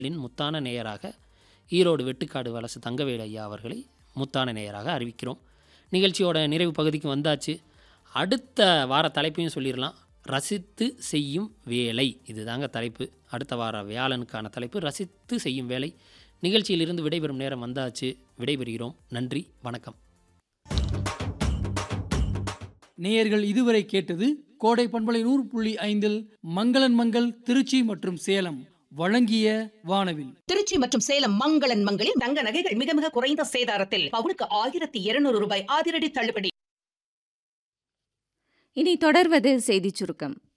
லின் முத்தான நேயராக ஈரோடு வெட்டுக்காடு வலசு தங்கவேலு ஐயா அவர்களை முத்தான நேயராக அறிவிக்கிறோம் நிகழ்ச்சியோட நிறைவு பகுதிக்கு வந்தாச்சு அடுத்த வார தலைப்பையும் சொல்லிடலாம் ரசித்து செய்யும் வேலை இதுதாங்க தலைப்பு அடுத்த வார வியாழனுக்கான தலைப்பு ரசித்து செய்யும் வேலை நிகழ்ச்சியிலிருந்து விடைபெறும் நேரம் வந்தாச்சு விடைபெறுகிறோம் நன்றி வணக்கம் நேயர்கள் இதுவரை கேட்டது கோடை பண்பலை நூறு புள்ளி ஐந்தில் மங்களன் மங்கள் திருச்சி மற்றும் சேலம் வழங்கிய வானவில் திருச்சி மற்றும் சேலம் மங்களன் மங்களில் தங்க நகைகள் மிக மிக குறைந்த சேதாரத்தில் பவுனுக்கு ஆயிரத்தி இருநூறு ரூபாய் அதிரடி தள்ளுபடி இனி தொடர்வது செய்திச் சுருக்கம்